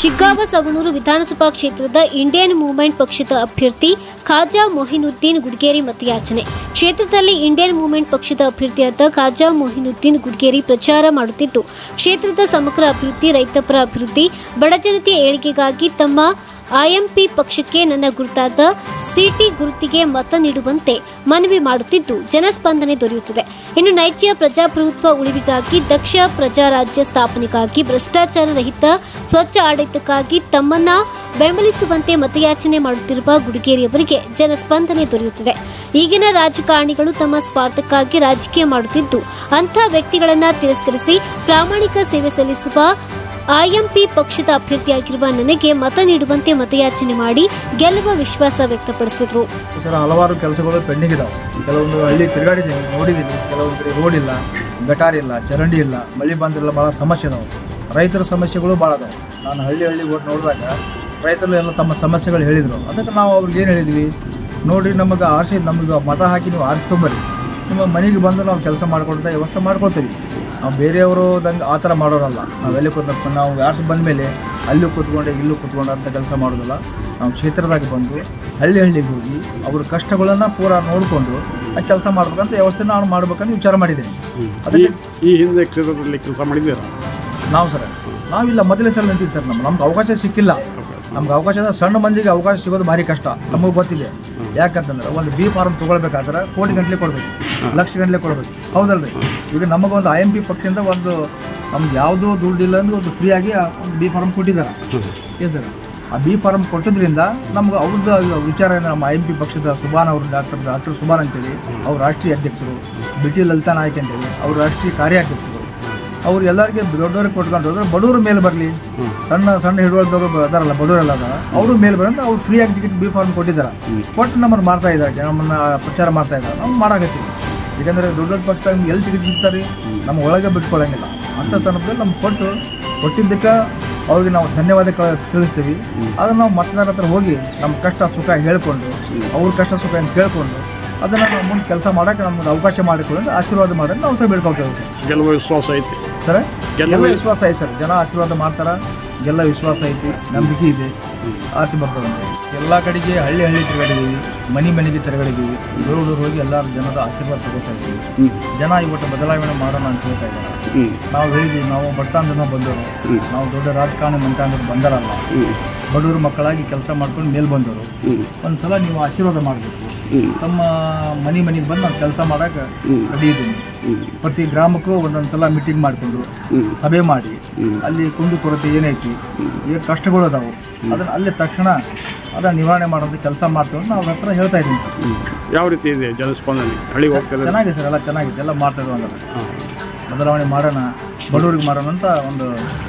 ಶಿಗ್ಗಾಂವ ಸವಣೂರು ವಿಧಾನಸಭಾ ಕ್ಷೇತ್ರದ Indian movement ಪಕ್ಷದ ಅಭ್ಯರ್ಥಿ ಖಾಜಾ ಮೊಹಿನುದ್ದೀನ್ ಗುಡ್ಗೇರಿ ಮತಯಾಚನೆ ಕ್ಷೇತ್ರದಲ್ಲಿ ಇಂಡಿಯನ್ ಮೂವ್ಮೆಂಟ್ ಪಕ್ಷದ ಅಭ್ಯರ್ಥಿಯಾದ ಖಾಜಾ ಮೊಹಿನುದ್ದೀನ್ ಗುಡ್ಗೇರಿ ಪ್ರಚಾರ ಮಾಡುತ್ತಿದ್ದು ಕ್ಷೇತ್ರದ ಸಮಗ್ರ ಅಭಿವೃದ್ಧಿ ರೈತಪರ ಅಭಿವೃದ್ಧಿ ಬಡಜನತೆಯ ಏಳಿಗೆಗಾಗಿ ತಮ್ಮ ಐಎಂಪಿ ಪಕ್ಷಕ್ಕೆ ನನ್ನ ಗುರುತಾದ ಸಿಟಿ ಗುರುತಿಗೆ ಮತ ನೀಡುವಂತೆ ಮನವಿ ಮಾಡುತ್ತಿದ್ದು ಜನಸ್ಪಂದನೆ ದೊರೆಯುತ್ತದೆ ಇನ್ನು ನೈಜ ಪ್ರಜಾಪ್ರಭುತ್ವ ಉಳಿವಿಗಾಗಿ ದಕ್ಷ ಪ್ರಜಾರಾಜ್ಯ ಸ್ಥಾಪನೆಗಾಗಿ ಭ್ರಷ್ಟಾಚಾರ ರಹಿತ ಸ್ವಚ್ಛ ಆಡಳಿತಕ್ಕಾಗಿ ತಮ್ಮನ್ನ ಬೆಂಬಲಿಸುವಂತೆ ಮತಯಾಚನೆ ಮಾಡುತ್ತಿರುವ ಗುಡಿಗೇರಿಯವರಿಗೆ ಜನಸ್ಪಂದನೆ ದೊರೆಯುತ್ತದೆ ಈಗಿನ ರಾಜಕಾರಣಿಗಳು ತಮ್ಮ ಸ್ವಾರ್ಥಕ್ಕಾಗಿ ರಾಜಕೀಯ ಮಾಡುತ್ತಿದ್ದು ಅಂಥ ವ್ಯಕ್ತಿಗಳನ್ನ ತಿರಸ್ಕರಿಸಿ ಪ್ರಾಮಾಣಿಕ ಸೇವೆ ಸಲ್ಲಿಸುವ ಐಎಂಪಿ ಪಕ್ಷದ ಅಭ್ಯರ್ಥಿಯಾಗಿರುವ ನನಗೆ ಮತ ನೀಡುವಂತೆ ಮತಯಾಚನೆ ಮಾಡಿ ಗೆಲ್ಲುವ ವಿಶ್ವಾಸ ವ್ಯಕ್ತಪಡಿಸಿದರು ಈ ಥರ ಹಲವಾರು ಕೆಲಸಗಳು ಪೆಂಡಿಂಗ್ ಇದಾವೆ ಕೆಲವೊಂದು ಹಳ್ಳಿ ತಿರುಗಾಡಿದ್ದೀನಿ ನೋಡಿದ್ದೀನಿ ಕೆಲವೊಂದು ಕಡೆ ರೋಡ್ ಇಲ್ಲ ಗಟಾರ್ ಇಲ್ಲ ಚರಂಡಿ ಇಲ್ಲ ಮಳೆ ಬಂದಿರಲ್ಲ ಭಾಳ ಸಮಸ್ಯೆ ಇದಾವೆ ರೈತರ ಸಮಸ್ಯೆಗಳು ಭಾಳ ಅದಾವೆ ನಾನು ಹಳ್ಳಿ ಹಳ್ಳಿಗೆ ಹೋಗಿ ನೋಡಿದಾಗ ರೈತರು ಎಲ್ಲ ತಮ್ಮ ಸಮಸ್ಯೆಗಳು ಹೇಳಿದರು ಅದಕ್ಕೆ ನಾವು ಅವ್ರಿಗೆ ಏನು ಹೇಳಿದ್ವಿ ನೋಡಿರಿ ನಮಗೆ ಆಸೆ ನಮಗೆ ಮತ ಹಾಕಿ ನೀವು ಆರಿಸ್ಕೊಂಬರ್ರಿ ನಿಮ್ಮ ಮನೆಗೆ ಬಂದು ನಾವು ಕೆಲಸ ಮಾಡ್ಕೊಳ್ತಾ ವ್ಯವಸ್ಥೆ ಮಾಡ್ಕೊಳ್ತೀವಿ ನಾವು ಬೇರೆಯವರು ದಂಗೆ ಆ ಥರ ಮಾಡೋರಲ್ಲ ನಾವು ಎಲ್ಲಿ ಕೂತ್ಕೊಂಡು ನಾವು ಯಾರು ಬಂದ ಮೇಲೆ ಅಲ್ಲಿ ಕೂತ್ಕೊಂಡು ಇಲ್ಲೂ ಕೂತ್ಕೊಂಡು ಅಂತ ಕೆಲಸ ಮಾಡೋದಿಲ್ಲ ನಾವು ಕ್ಷೇತ್ರದಾಗ ಬಂದು ಹಳ್ಳಿ ಹಳ್ಳಿಗೆ ಹೋಗಿ ಅವ್ರ ಕಷ್ಟಗಳನ್ನು ಪೂರ ನೋಡಿಕೊಂಡು ಆ ಕೆಲಸ ಮಾಡ್ಬೇಕಂತ ವ್ಯವಸ್ಥೆ ನಾನು ಮಾಡ್ಬೇಕಂತ ವಿಚಾರ ಮಾಡಿದ್ದೀನಿ ಈ ಅದಕ್ಕೆ ಈ ಹಿಂದೆ ಕ್ಷೇತ್ರದಲ್ಲಿ ಕೆಲಸ ಮಾಡಿದ್ದೀರಾ ನಾವು ಸರ್ ನಾವಿಲ್ಲ ಮೊದಲೇ ಸಲ ನಿಂತಿದ್ದು ಸರ್ ನಮ್ಮ ನಮ್ಗೆ ಅವಕಾಶ ಸಿಕ್ಕಿಲ್ಲ ನಮ್ಗೆ ಅವಕಾಶ ಅಂದ್ರೆ ಸಣ್ಣ ಮಂದಿಗೆ ಅವಕಾಶ ಸಿಗೋದು ಭಾರಿ ಕಷ್ಟ ನಮಗೆ ಗೊತ್ತಿದೆ ಯಾಕಂತಂದ್ರೆ ಒಂದು ಬಿ ಫಾರ್ಮ್ ತೊಗೊಳ್ಬೇಕಾದ್ರೆ ಕೋಟಿ ಗಂಟ್ಲೆ ಕೊಡ್ಬೇಕು ಲಕ್ಷ ಗಂಟ್ಲೆ ಕೊಡ್ಬೇಕು ಹೌದಲ್ರಿ ಈಗ ನಮಗೊಂದು ಐ ಎಮ್ ಪಿ ಪಕ್ಷದಿಂದ ಒಂದು ನಮ್ಗೆ ಯಾವುದೋ ದುಡ್ಡಿಲ್ಲ ಅಂದ್ರೆ ಒಂದು ಫ್ರೀಯಾಗಿ ಒಂದು ಬಿ ಫಾರ್ಮ್ ಕೊಟ್ಟಿದ್ದಾರೆ ಏನು ಸರ್ ಆ ಬಿ ಫಾರ್ಮ್ ಕೊಟ್ಟಿದ್ರಿಂದ ನಮ್ಗೆ ಅವ್ರದ್ದು ವಿಚಾರ ಏನು ನಮ್ಮ ಐ ಎಂ ಪಿ ಪಕ್ಷದ ಸುಬಾನ್ ಅವರು ಡಾಕ್ಟರ್ ಡಾಕ್ಟರ್ ಸುಬಾನ್ ಅಂತೇಳಿ ಅವ್ರು ರಾಷ್ಟ್ರೀಯ ಅಧ್ಯಕ್ಷರು ಬಿ ಟಿ ಲಲಿತಾ ನಾಯ್ಕ ಅಂತೇಳಿ ಅವ್ರು ರಾಷ್ಟ್ರೀಯ ಕಾರ್ಯಾಧ್ಯಕ್ಷರು ಅವ್ರು ಎಲ್ಲರಿಗೆ ದೊಡ್ಡವ್ರಿಗೆ ಕೊಟ್ಕೊಂಡು ಹೋದ್ರೆ ಬಡವ್ರ ಮೇಲೆ ಬರಲಿ ಸಣ್ಣ ಸಣ್ಣ ಹಿಡುವಳಿದವರು ಅದಾರಲ್ಲ ಬಡವರೆಲ್ಲ ಅದಾರ ಅವರು ಮೇಲೆ ಬರಂತ ಅವ್ರು ಫ್ರೀಯಾಗಿ ಟಿಕೆಟ್ ಬಿ ಫಾರ್ಮ್ ಕೊಟ್ಟಿದ್ದಾರೆ ಕೊಟ್ಟು ನಮ್ಮನ್ನು ಮಾಡ್ತಾ ಇದ್ದಾರೆ ನಮ್ಮನ್ನು ಪ್ರಚಾರ ಮಾಡ್ತಾ ಇದ್ದಾರೆ ನಾವು ಮಾಡಾಕತ್ತೀವಿ ಯಾಕಂದರೆ ದೊಡ್ಡ ದೊಡ್ಡ ಪಕ್ಷದಾಗ ನಮ್ಗೆ ಎಲ್ಲಿ ಟಿಕೆಟ್ ಸಿಗ್ತಾರೆ ನಮ್ಮ ಒಳಗೆ ಬಿಟ್ಕೊಳ್ಳಂಗಿಲ್ಲ ಅಂಥ ಸಂದರ್ಭದಲ್ಲಿ ನಮ್ಗೆ ಕೊಟ್ಟು ಕೊಟ್ಟಿದ್ದಕ್ಕೆ ಅವ್ರಿಗೆ ನಾವು ಧನ್ಯವಾದ ಕ- ತಿಳಿಸ್ತೀವಿ ಅದನ್ನು ನಾವು ಮತದಾರರ ಹತ್ರ ಹೋಗಿ ನಮ್ಮ ಕಷ್ಟ ಸುಖ ಹೇಳ್ಕೊಂಡು ಅವ್ರ ಕಷ್ಟ ಸುಖ ಅಂತ ಕೇಳ್ಕೊಂಡು ಅದನ್ನು ನಾವು ಮುಂದೆ ಕೆಲಸ ಮಾಡೋಕೆ ನಮ್ಗೆ ಅವಕಾಶ ಮಾಡಿಕೊಳ್ಳಿ ಆಶೀರ್ವಾದ ಮಾಡೋದು ನಾವು ಸಹ ಬೇಡ್ಕೊಳ್ತೇವೆ ಸರ್ ಗೆಲ್ಲುವ ವಿಶ್ವಾಸ ಐತಿ ಸರ್ ಗೆಲ್ಲುವ ಎಲ್ಲ ವಿಶ್ವಾಸ ಐತೆ ಸರ್ ಜನ ಆಶೀರ್ವಾದ ಮಾಡ್ತಾರ ಎಲ್ಲ ವಿಶ್ವಾಸ ಐತಿ ನಂಬಿಕೆ ಇದೆ ಆಸೆ ಬರ್ತದೆ ಅಂತ ಎಲ್ಲ ಕಡೆಗೆ ಹಳ್ಳಿ ಹಳ್ಳಿ ತಿರುಗಾಡಿದ್ದೀವಿ ಮನೆ ಮನೆಗೆ ತಿರುಗಾಡಿದ್ದೀವಿ ಊರೂರು ಹೋಗಿ ಎಲ್ಲರ ಜನದ ಆಶೀರ್ವಾದ ತಗೋತಾ ಇದ್ದೀವಿ ಹ್ಮ್. ಜನ ಇವತ್ತು ಬದಲಾವಣೆ ಮಾಡೋಣ ಅಂತ ಹೇಳ್ತಾ ಇದ್ದಾರೆ ಹ್ಮ್ ನಾವು ಹೇಳಿದ್ವಿ ನಾವು ಬಟ್ಟಾಂದ್ರ ಬಂದವರು ಹ್ಮ್. ನಾವು ದೊಡ್ಡ ರಾಜಕಾರಣಿ ಮಂಟಾಂದ್ರ ಬಂದರಲ್ಲ ಹ್ಮ್ ಬಡವರು ಮಕ್ಕಳಾಗಿ ಕೆಲಸ ಮಾಡ್ಕೊಂಡು ಮೇಲೆ ಬಂದವರು ಹ್ಮ್ ಒಂದು ಸಲ ನೀವು ಆಶೀರ್ವಾದ ಮಾಡಬೇಕು ಹ್ಮ್ ತಮ್ಮ ಮನೆ ಮನೆಗೆ ಬಂದು ನಾನು ಕೆಲಸ ಮಾಡೋಕೆ ಹ್ಮ್. ರೆಡಿ ಇದ್ದೀನಿ ಹ್ಮ್ ಪ್ರತಿ ಗ್ರಾಮಕ್ಕೂ ಒಂದೊಂದು ಸಲ ಮೀಟಿಂಗ್ ಮಾಡಿಕೊಂಡು ಹ್ಮ್ ಸಭೆ ಮಾಡಿ ಹ್ಮ್. ಅಲ್ಲಿ ಕುಂದು ಕೊರತೆ ಏನೈತಿ ಏನು ಕಷ್ಟಗಳು ಅದಾವು ಅದನ್ನ ಅಲ್ಲಿ ತಕ್ಷಣ ಅದನ್ನ ನಿವಾರಣೆ ಮಾಡೋದು ಕೆಲಸ ಮಾಡ್ತೀವಿ ಅಂತ ಅವ್ರ ಹತ್ರ ಹೇಳ್ತಾ ಇದ್ದೀನಿ ಸರ್. ಹ್ಮ್. ಯಾವ ರೀತಿ ಇದೆ ಜನಸ್ಪಂದನೆ ಹಳ್ಳಿಗೆ ಹೋಗ್ತದೆ ಚೆನ್ನಾಗಿದೆ ಸರ್ ಎಲ್ಲ ಚೆನ್ನಾಗಿದೆ ಎಲ್ಲ ಮಾಡ್ತಾ ಇದ್ದೀವಿ ಅಂದ್ರೆ ಬದಲಾವಣೆ ಮಾಡೋಣ ಬಡವ್ರಿಗೆ ಮಾಡೋಣ ಅಂತ ಒಂದು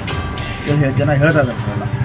ಏನ್ ಜನ ಹೇಳ್ತಾ ಇದ್ದಾರೆ ಸರ್ ಎಲ್ಲ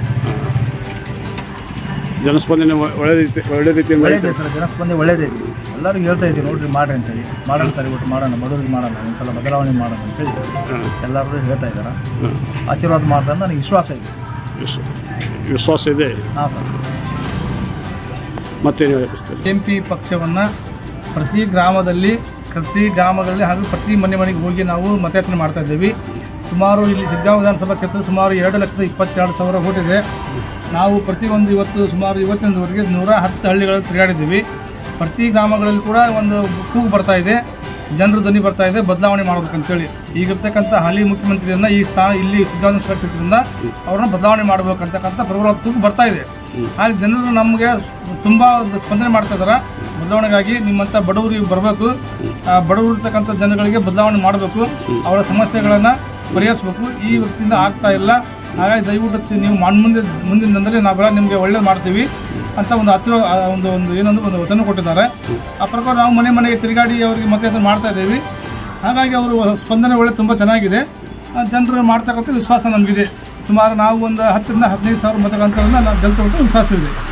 ಜನಸ್ಪಂದನೆ ಒ- ಒಳ್ಳೆ ರೀತಿ ಒಳ್ಳೆ ರೀತಿಯಿಂದ ಐತೆ. ಒಳ್ಳೇದೇ ಸರ್ ಜನಸ್ಪಂದೆ ಒಳ್ಳೇದೇ ಎಲ್ಲರಿಗೂ ಹೇಳ್ತಾ ಇದ್ದೀವಿ ನೋಡ್ರಿ ಮಾಡ್ರಿ ಅಂತೇಳಿ ಮಾಡೋಣ ಸರ್ ಇವತ್ತು ಮಾಡೋಣ ಬಡವ್ರಿಗೆ ಮಾಡೋಣ ಒಂದ್ಸಲ ಬದಲಾವಣೆ ಮಾಡೋಣ ಅಂತೇಳಿ ಹಾ, ಎಲ್ಲರೂ ಹೇಳ್ತಾ ಇದ್ದಾರೆ ಹಾ. ಆಶೀರ್ವಾದ ಮಾಡ್ತಾ ಅಂತ ನನಗೆ ವಿಶ್ವಾಸ ಇದೆ ವಿಶ್ವ- ವಿಶ್ವಾಸ ಇದೆ ಹಾಂ ಸರ್ ಮತ್ತೇನು ಹೇಳಕ್ಕೆ ಎಂ ಪಿ ಪಕ್ಷವನ್ನು ಪ್ರತಿ ಗ್ರಾಮದಲ್ಲಿ ಪ್ರತಿ ಗ್ರಾಮಗಳಲ್ಲಿ ಹಾಗೂ ಪ್ರತಿ ಮನೆ ಮನೆಗೆ ಹೋಗಿ ನಾವು ಮತಯಾಚನೆ ಮಾಡ್ತಾ ಇದ್ದೀವಿ ಸುಮಾರು ಇಲ್ಲಿ ಸಿದ್ಧಾಂತ ವಿಧಾನಸಭಾ ಕ್ಷೇತ್ರ ಸುಮಾರು ಎರಡು ಲಕ್ಷದ ಇಪ್ಪತ್ತೆರಡು ಸಾವಿರ ಓಟ್ ಇದೆ ನಾವು ಪ್ರತಿಯೊಂದು ಇವತ್ತು ಸುಮಾರು ಇವತ್ತಿನವರೆಗೆ ನೂರ ಹತ್ತು ಹಳ್ಳಿಗಳಲ್ಲಿ ತಿರುಗಾಡಿದ್ದೀವಿ ಪ್ರತಿ ಗ್ರಾಮಗಳಲ್ಲಿ ಕೂಡ ಒಂದು ಕೂಗು ಬರ್ತಾ ಇದೆ ಜನರ ಧ್ವನಿ ಬರ್ತಾ ಇದೆ ಬದಲಾವಣೆ ಮಾಡ್ಬೇಕಂತೇಳಿ ಈಗಿರ್ತಕ್ಕಂಥ ಹಾಲಿ ಮುಖ್ಯಮಂತ್ರಿಯನ್ನ ಈ ಸ್ಥಾನ ಇಲ್ಲಿ ಸಿದ್ಧಾಂತ ಕ್ಷೇತ್ರದಿಂದ ಅವ್ರನ್ನ ಬದಲಾವಣೆ ಮಾಡ್ಬೇಕಂತಕ್ಕಂಥ ಪ್ರಬಲ ಕೂಗು ಬರ್ತಾ ಇದೆ ಹಾಗೆ ಜನರು ನಮಗೆ ತುಂಬ ಸ್ಪಂದನೆ ಮಾಡ್ತಾ ಇದ್ದಾರೆ ಬದಲಾವಣೆಗಾಗಿ ನಿಮ್ಮಂಥ ಬಡವರಿಗೆ ಬರಬೇಕು ಬಡವರು ಇರ್ತಕ್ಕಂಥ ಜನಗಳಿಗೆ ಬದಲಾವಣೆ ಮಾಡಬೇಕು ಅವರ ಸಮಸ್ಯೆಗಳನ್ನು ಪರಿಹರಿಸಬೇಕು ಈ ವೃತ್ತಿಯಿಂದ ಆಗ್ತಾ ಇಲ್ಲ ಹಾಗಾಗಿ ದಯವಿಟ್ಟು ನೀವು ಮಾಡ್ ಮುಂದೆ ಮುಂದಿನ ದಿನದಲ್ಲಿ ನಾವೆಲ್ಲ ನಿಮಗೆ ಒಳ್ಳೇದು ಮಾಡ್ತೀವಿ ಅಂತ ಒಂದು ಆಶೀರ್ವಾದ ಆ ಒಂದು ಒಂದು ಏನೊಂದು ಒಂದು ವಚನ ಕೊಟ್ಟಿದ್ದಾರೆ ಆ ಪ್ರಕಾರ ನಾವು ಮನೆ ಮನೆಗೆ ತಿರುಗಾಡಿ ಅವರಿಗೆ ಮತಯಾಚನೆ ಮಾಡ್ತಾ ಇದ್ದೀವಿ ಹಾಗಾಗಿ ಅವರು ಸ್ಪಂದನೆ ಒಳ್ಳೆ ತುಂಬ ಚೆನ್ನಾಗಿದೆ ಆ, ಜನರು ಮಾಡ್ತಕ್ಕಂಥ ವಿಶ್ವಾಸ ನಮಗಿದೆ ಸುಮಾರು ನಾವು ಒಂದು ಹತ್ತರಿಂದ ಹದಿನೈದು ಸಾವಿರ ಮತಗಂತರನ್ನ ನಾವು ಗೆಲ್ತಕ್ಕಂಥ ವಿಶ್ವಾಸ ಇದೆ